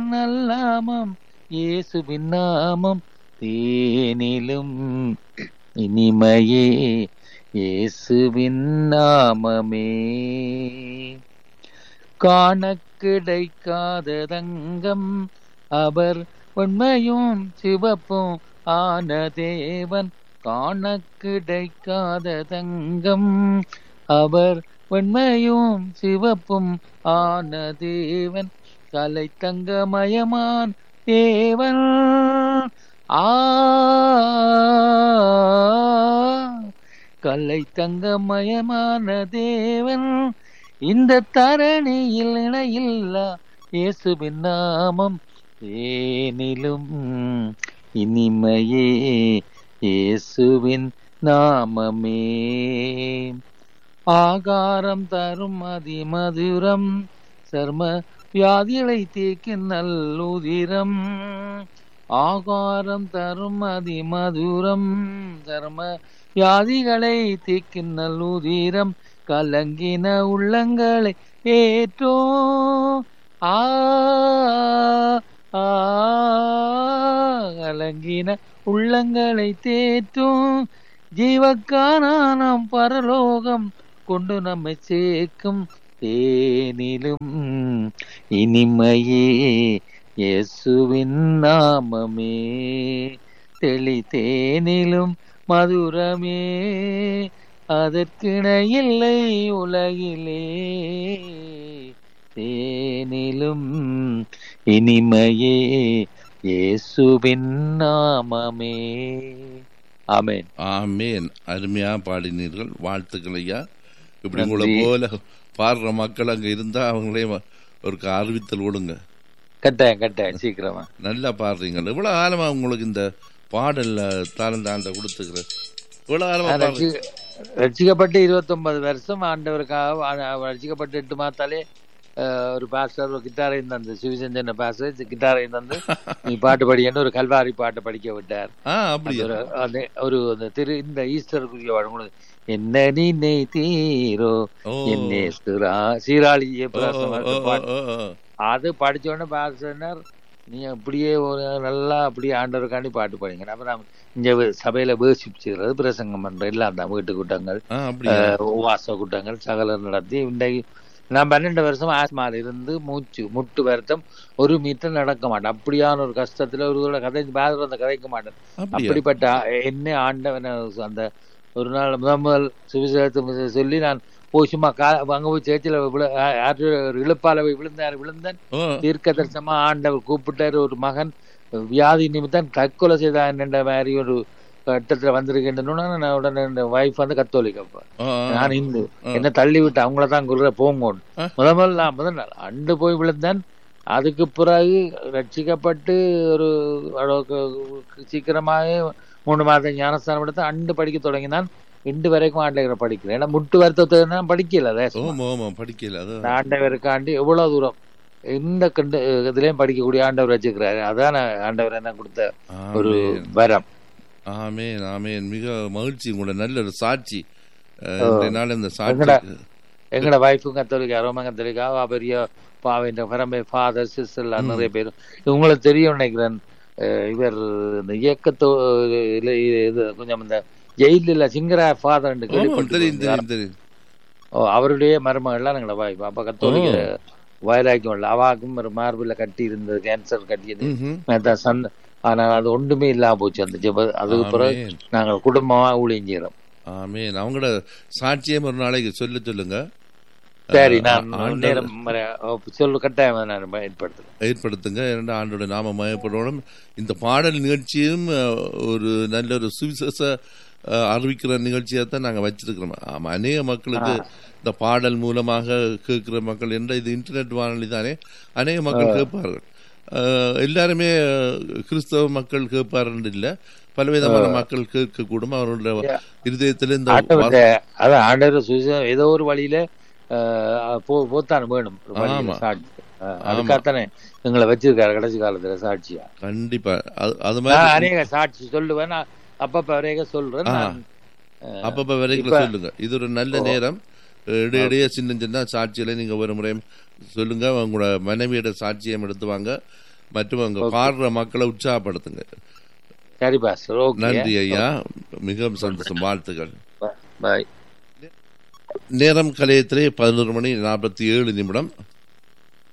நல்லாமம் இயேசுவின் நாமம் தேனிலும் இனிமையே இயேசுவின் நாமமே காண கிடைக்காத தங்கம் அவர் உண்மையும் சிவப்பும் ஆன தேவன் காண கிடைக்காத தங்கம் அவர் வெண்மையும் சிவப்பும் ஆன தேவன் கலை தங்கமயமான் தேவன் ஆ கலை தங்கமயமான தேவன் இந்த தரணியில் இணையில்லா இயேசுவின் நாமம் ஏனிலும் இனிமையே இயேசுவின் நாமமே ஆகாரம் தரும் அதிமதுரம் சர்ம வியாதிகளை தீர்க்கும் நல்லுதிரம் ஆகாரம் தரும் அதிமதுரம் சர்ம வியாதிகளை தீர்க்கும் நல்லுதிரம் கலங்கின உள்ளங்களை ஏற்றோ ஆ ஆ, கலங்கின உள்ளங்களை தேற்றும் ஜீவக்கானாம் பரலோகம் கொண்டு நம்மை சேர்க்கும் தேனிலும் இனிமையே இயேசுவின் நாமமே தெளி தேனிலும் மதுரமே அதற்கிணையில்லை உலகிலே தேனிலும் இனிமையே இயேசுவின் நாமமே ஆமென் ஆமேன் அருமையா பாடினீர்கள் வாழ்த்துக்கள் ஐயா இப்படி நன்றி. உங்களை போல பாடுற மக்கள் அங்க இருந்தா அவங்களே ஒரு அறிவித்தல் கொடுங்க கட்டாயம் கட்டாயம் சீக்கிரமா நல்லா பாடுறீங்க இவ்வளவு ஆழமா உங்களுக்கு இந்த பாடல்ல தாளந்தாண்ட கொடுத்துக்கிற இவ்வளவு ஆழமா நான் பாடுறீங்க ரட்சி- ரட்சிக்கப்பட்டு இருபத்தொன்பது வருஷம் ஆண்டவருக்காக ஆ- ரட்சிக்கப்பட்டு எட்டு மாத்தாலே அஹ், ஒரு பாஸ்டர் ஒரு கிட்டாரையும் தந்து சிவசஞ்சன பாஸ்டர் கிட்டாரையும் தந்து நீ பாட்டு படிக்கன்னு ஒரு கல்வாரி பாட்டு படிக்க விட்டார் ஆ அது அப்படியா ஒரு அந்த ஒரு அந்த திரு இந்த ஈஸ்டருக்குரிய வழங்குனது என்ன நினை தீரோ ஓ என்னே சிரா சீராளி ஓ, ஓ, ஏப்ராசம் ஓ, பாட்டு ஓ, ஓ. அது படிச்ச உடனே பாஸ்டர் நீ அப்படியே ஒரு நல்லா அப்படியே ஆண்டவருக்காண்டி பாட்டு படிங்க அப்புறம் இங்க வே- சபையில வேசிச்சுக்கிறது பிரசங்கம் பண்ற எல்லாம் தான் வீட்டு கூட்டங்கள் ஆ அப்படியா அஹ், உபவாச கூட்டங்கள் சகலர் நடத்தி இன்றைக்கு நான் பன்னெண்டு வருஷம் ஆஸ்மால இருந்து மூச்சு முட்டு வருத்தம் ஒரு மீட்டர் நடக்க மாட்டேன் அப்படியான ஒரு கஷ்டத்துல ஒரு தடவை கதை பாதர் அந்த கதைக்க மாட்டேன் அப்படியா அப்படிப்பட்ட ஆ- என்ன ஆண்டவன் அந்த ஒரு நாள் முதல் முதல் சுவிசேஷத்தை சொல்லி நான் போய் சும்மா கா அங்க போய் சேர்ச்சியில் ஒரு இழுப்பால போய் விழுந்தார் விழுந்தேன் ஓ தீர்க்க தரிசனமா ஆண்டவர் கூப்பிட்டாரு ஒரு மகன் வியாதி நிமித்தம் தற்கொலை செய்தான் என்ற மாதிரி ஒரு கட்டத்துல வந்திருக்கின்றன நான் உடனே என் வைஃப் வந்து கத்தோலிக்க அப்ப. ஆ, நான் இந்து ஆ. என்ன தள்ளி விட்டு அவங்கள தான் குருற போங்கோன்னு ஆ. முத முதல்ல நான் முதல் நாள் அண்டு போய் விழுந்தேன் அதுக்கு பிறகு ரட்சிக்கப்பட்டு ஒரு அளவுக்கு சீக்கிரமாகவே மூணு மாதம் ஞானஸ்தானம் எடுத்து அண்டு படிக்க தொடங்கினான் இண்டு வரைக்கும் ஆண்டவரை படிக்கிறேன் ஏன்னா முட்டு வருத்தத்தை நான் படிக்கல ரேசமா. ஓமா ஓமா படிக்கல அது இந்த ஆண்டவருக்காண்டி எவ்வளவு தூரம் இந்த கண்டு இதுலயும் படிக்கக்கூடிய ஆண்டவர் வச்சுக்கிறாரு அதான் ஆண்டவர் என்ன கொடுத்த ஒரு ஆமேன். வரம் ஆமேன் ஆமேன் மிக மகிழ்ச்சி உங்களோட நல்ல ஒரு சாட்சி அஹ், இன்றைய நாள் இந்த சாட்சி எங்கடா? எங்களோட வைஃபும் கத்தோலிக்கா ரோமன் கத்தோலிக்கா அவ பெரிய பாவின்ற பரம்பை ஃபாதர் சிஸ்டர் நிறைய பேர் உங்களுக்கு தெரியும் நினைக்கிறேன் அஹ் இவர் இந்த இயக்கத்தோ இல்ல இது கொஞ்சம் இந்த ஜெயிலில் சிங்கரா ஃபாதர் ஆமா, தெரியும் தெரியும் தெரியும் ஓ அவருடைய மருமகள்லாம் எங்களோட வாய்ப்பு அப்ப கத்தோலிக்க வைராக்கியம் இல்லை அவாக்கும் ஒரு மார்பில் கட்டி இருந்தது கேன்சர் கட்டியது ம்ஹும். அதான் சண்டை ஆனால் அது ஒன்றுமே இல்லாம போச்சு அந்த ஜெப அதுக்கு பிறகு ஆமேன். நாங்கள் குடும்பமா ஊழியம் செய்யறோம் ஆமேன் அவங்களோட சாட்சியம் ஒரு நாளைக்கு சொல்ல சொல்லுங்க சரி அஹ், நான் ஆண்டவர் நேரம் வர- ஓ, சொல்லு கட்டாயம் நான் ஏற்படுத்துறேன் ஏற்படுத்துங்க இரண்டு ஆண்டோட நாம மயப்படணும் இந்த பாடல் நிகழ்ச்சியும் அஹ், ஒரு நல்ல ஒரு சுவிசேஷ அஹ், அறிவிக்கிற நிகழ்ச்சியாக தான் நாங்கள் வச்சிருக்கிறோம் ஆமா அநேக மக்களுக்கு இந்த பாடல் மூலமாக கேட்கிற மக்கள் என்ற இது இன்டர்நெட் வானொலி தானே அநேக மக்கள் கேட்பார்கள் அஹ், எல்லாருமே அஹ், கிறிஸ்தவ மக்கள் கேட்பார்கள் இல்லை பலவிதமான மக்கள் கேட்கக்கூடும் அவர்களுடைய இருதயத்தில் இந்த ஆண்டவர் அதான் ஆண்டவர் சுவிசேஷம் ஏதோ ஒரு வழியில அஹ், போ போத்தான் வேணும் ஒரு வழியில ஆமா. சாட்சி அஹ், அதுக்காகத்தானே எங்களை வச்சிருக்காரு கடைசி காலத்துல சாட்சியா கண்டிப்பா அது அது நான் மாதிரி அநேக சாட்சி சொல்லுவேன் நான் அப்பப்ப வரைக சொல்றேன் ஆ. நான், அஹ், அப்பப்ப வரைக்கும் இப்ப- சொல்லுங்க இது ஒரு நல்ல நேரம் இடையிடையே சின்ன சின்ன சாட்சிகளை நீங்க ஒரு முறை சொல்லுங்க உங்களோட மனைவியோட சாட்சியம் எடுத்து வாங்க மற்றும் அங்க பாடுற மக்களை உற்சாகப்படுத்துங்க சரி பாஸ்டர் ஓகே நன்றி ஐயா மிகவும் சந்தோஷம் வாழ்த்துக்கள் பாய் நேரம் கலையத்திலே பதினோரு மணி நாற்பத்தி ஏழு நிமிடம்